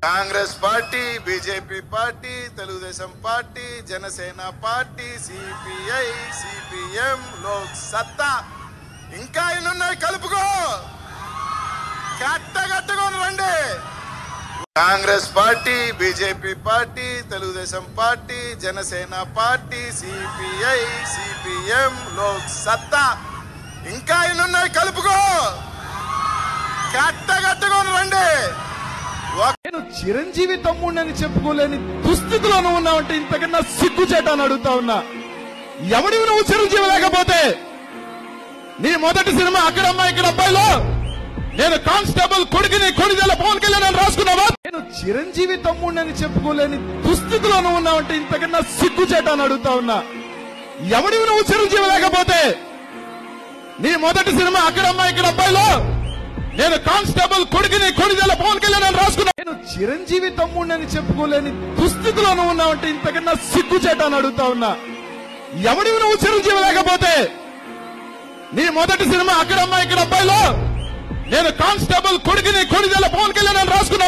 Congress party BJP party Telugu Desam party Janasena party CPI CPM Lok Satta ఇంకా ఎన్నున్నాయి కలుపుకో కట్టగట్టుకొని రండి Congress party BJP party Telugu Desam party Janasena party CPI CPM Lok Satta ఇంకా ఎన్నున్నాయి కలుపుకో కట్టగట్టుకొని రండి ఒక- నేను చిరంజీవి తమ్ముడిని చెప్పుకోలేని దుస్థితిలో నువ్వు ఉన్నావంటే ఇంతకన్నా సిగ్గుచేట అని అడుగుతా ఉన్నా ఎవడివి నువ్వు చిరంజీవి లేకపోతే నీ మొదటి సినిమా అక్కడమ్మా ఇక్కడ అబ్బాయిలో నేను కానిస్టేబుల్ కొడుకుని కొడిదెల పవన్ కళ్యాణ్ అని రాసుకున్నావా నేను చిరంజీవి తమ్ముడిని చెప్పుకోలేని దుస్థితిలో నువ్వు ఉన్నావంటే ఇంతకన్నా సిగ్గుచేట అని అడుగుతా ఉన్నా ఎవడివి నువ్వు చిరంజీవి లేకపోతే నీ మొదటి సినిమా అక్కడమ్మా ఇక్కడ అబ్బాయిలో నేను కానిస్టేబుల్ కొడుకుని కొడిదెల పవన్ కళ్యాణ్ అని రాసుకున్నా నేను చిరంజీవి తమ్ముడిని చెప్పుకోలేని దుస్థితిలో నువ్వు ఉన్నావంటే ఇంతకన్నా సిగ్గుచేట అని అడుగుతా ఉన్నా ఎవడివి నువ్వు చిరంజీవి లేకపోతే నీ మొదటి సినిమా అక్కడమ్మా ఇక్కడ అబ్బాయిలో నేను కానిస్టేబుల్ కొడుకుని కొడిదెల పవన్ కళ్యాణ్ అని రాసుకున్నా